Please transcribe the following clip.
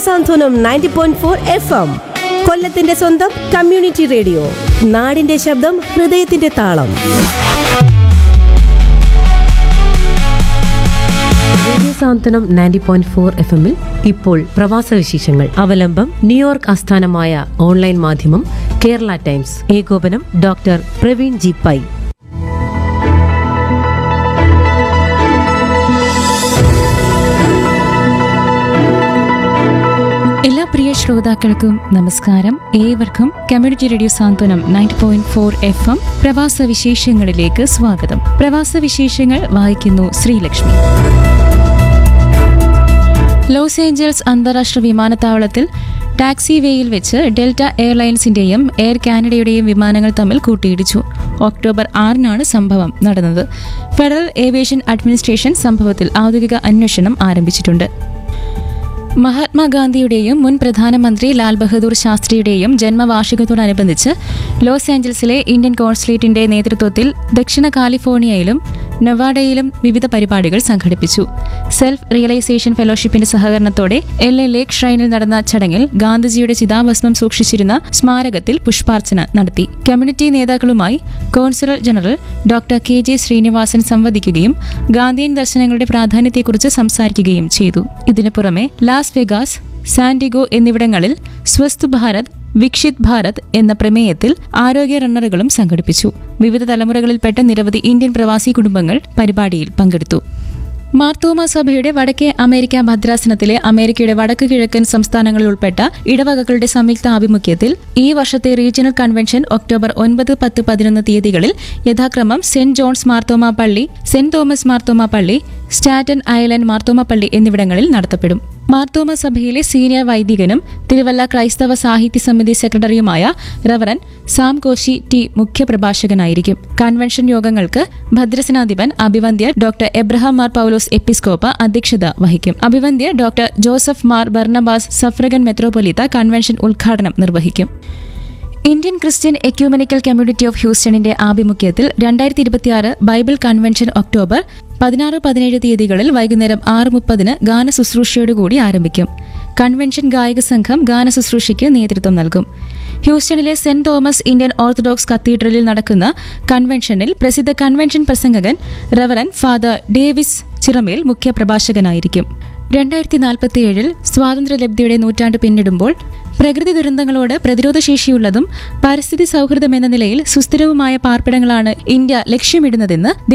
സാന്ത്വനം ninety point four F M കൊല്ലത്തിന്റെ സ്വന്തം community radio നാടിന്റെ ശബ്ദം ഹൃദയത്തിന്റെ താളം radio Santhwanam ninety point four F എമ്മിൽ ഇപ്പോൾ പ്രവാസ വിശേഷങ്ങൾ അവലംബം ന്യൂയോർക്ക് ആസ്ഥാനമായ ഓൺലൈൻ മാധ്യമം കേരള ടൈംസ് ഏകോപനം ഡോക്ടർ പ്രവീൺ ജി പൈ എല്ലാ പ്രിയ ശ്രോതാക്കൾക്കും നമസ്കാരം ഏവർക്കും community radio Santhwanam ninety point four F M പ്രവാസ വിശേഷങ്ങളിലേക്ക് സ്വാഗതം പ്രവാസ വിശേഷങ്ങൾ വായിക്കുന്നു ശ്രീലക്ഷ്മി ലോസ് ഏഞ്ചൽസ് അന്താരാഷ്ട്ര വിമാനത്താവളത്തിൽ ടാക്സി വേയിൽ വെച്ച് ഡെൽറ്റ എയർലൈൻസിന്റെയും എയർ കാനഡയുടെയും വിമാനങ്ങൾ തമ്മിൽ കൂട്ടിയിടിച്ചു ഒക്ടോബർ ആറിനാണ് സംഭവം നടന്നത് ഫെഡറൽ ഏവിയേഷൻ അഡ്മിനിസ്ട്രേഷൻ സംഭവത്തിൽ ഔദ്യോഗിക അന്വേഷണം ആരംഭിച്ചിട്ടുണ്ട് മഹാത്മാഗാന്ധിയുടെയും മുൻ പ്രധാനമന്ത്രി ലാൽ ബഹദൂർ ശാസ്ത്രിയുടെയും ജന്മവാർഷികത്തോടനുബന്ധിച്ച് ലോസ് ആഞ്ചൽസിലെ ഇന്ത്യൻ കോൺസുലേറ്റിന്റെ നേതൃത്വത്തിൽ ദക്ഷിണ കാലിഫോർണിയയിലും നൊവാഡയിലും വിവിധ പരിപാടികൾ സംഘടിപ്പിച്ചു സെൽഫ് റിയലൈസേഷൻ ഫെലോഷിപ്പിന്റെ സഹകരണത്തോടെ എൽ എ ലേക്ക് ഷ്രൈനിൽ നടന്ന ചടങ്ങിൽ ഗാന്ധിജിയുടെ ചിതാഭസ്മം സൂക്ഷിച്ചിരുന്ന സ്മാരകത്തിൽ പുഷ്പാർച്ചന നടത്തി കമ്മ്യൂണിറ്റി നേതാക്കളുമായി consular general doctor K J Srinivasan സംവദിക്കുകയും ഗാന്ധിയൻ ദർശനങ്ങളുടെ പ്രാധാന്യത്തെക്കുറിച്ച് സംസാരിക്കുകയും ചെയ്തു ഇതിനു പുറമെ ലാസ് വെഗാസ് സാന്റിഗോ എന്നിവിടങ്ങളിൽ സ്വസ്ഥ് ഭാരത് വിക്ഷിത് ഭാരത് എന്ന പ്രമേയത്തിൽ ആരോഗ്യ റണ്ണറുകളും സംഘടിപ്പിച്ചു വിവിധ തലമുറകളിൽപ്പെട്ട നിരവധി ഇന്ത്യൻ പ്രവാസി കുടുംബങ്ങൾ പരിപാടിയിൽ പങ്കെടുത്തു മാർത്തോമ സഭയുടെ വടക്കേ അമേരിക്ക ഭദ്രാസനത്തിലെ അമേരിക്കയുടെ വടക്ക് കിഴക്കൻ സംസ്ഥാനങ്ങളിൽ ഉൾപ്പെട്ട ഇടവകകളുടെ സംയുക്ത ആഭിമുഖ്യത്തിൽ ഈ വർഷത്തെ റീജിയണൽ കൺവെൻഷൻ ഒക്ടോബർ ഒൻപത് പത്ത് പതിനൊന്ന് തീയതികളിൽ യഥാക്രമം സെന്റ് ജോൺസ് മാർത്തോമ പള്ളി സെന്റ് തോമസ് മാർത്തോമ പള്ളി സ്റ്റാറ്റൻ ഐലൻഡ് മാർത്തോമ പള്ളി എന്നിവിടങ്ങളിൽ നടത്തപ്പെടും മാർത്തോമ സഭയിലെ സീനിയർ വൈദികനും തിരുവല്ല ക്രൈസ്തവ സാഹിത്യ സമിതി സെക്രട്ടറിയുമായ റവറൻ സാം കോശി ടി മുഖ്യപ്രഭാഷകനായിരിക്കും കൺവെൻഷൻ യോഗങ്ങൾക്ക് ഭദ്രസനാധിപൻ അഭിവന്ദ്യ ഡോക്ടർ എബ്രഹാം മാർ പൗലോസ് എപ്പിസ്കോപ്പ അധ്യക്ഷത വഹിക്കും അഭിവന്ദ്യ doctor Joseph Mar Barnabas suffragan Metropolitha convention ഉദ്ഘാടനം നിർവഹിക്കും Indian Christian ecumenical community of ഹ്യൂസ്റ്റണിന്റെ ആഭിമുഖ്യത്തിൽ രണ്ടായിരത്തി ഇരുപത്തിയാറ് ബൈബിൾ കൺവെൻഷൻ ഒക്ടോബർ പതിനാറ് പതിനേഴ് തീയതികളിൽ വൈകുന്നേരം ആറ് മുപ്പതിന് ഗാന ശുശ്രൂഷയോടുകൂടി ആരംഭിക്കും കൺവെൻഷൻ ഗായക സംഘം ഗാന ശുശ്രൂഷയ്ക്ക് നേതൃത്വം നൽകും ഹ്യൂസ്റ്റണിലെ സെന്റ് തോമസ് ഇന്ത്യൻ ഓർത്തഡോക്സ് കത്തീഡ്രലിൽ നടക്കുന്ന കൺവെൻഷനിൽ പ്രസിദ്ധ കൺവെൻഷൻ പ്രസംഗകൻ റവറൻ ഫാദർ ഡേവിസ് ചിറമേൽ മുഖ്യപ്രഭാഷകനായിരിക്കും രണ്ടായിരത്തി നാൽപ്പത്തിയേഴിൽ സ്വാതന്ത്ര്യലബ്ധിയുടെ നൂറ്റാണ്ട് പിന്നിടുമ്പോൾ പ്രകൃതി ദുരന്തങ്ങളോട് പ്രതിരോധശേഷിയുള്ളതും പരിസ്ഥിതി സൗഹൃദമെന്ന നിലയിൽ സുസ്ഥിരവുമായ പാർപ്പിടങ്ങളാണ് ഇന്ത്യ ലക്ഷ്യമിടുന്നതെന്ന്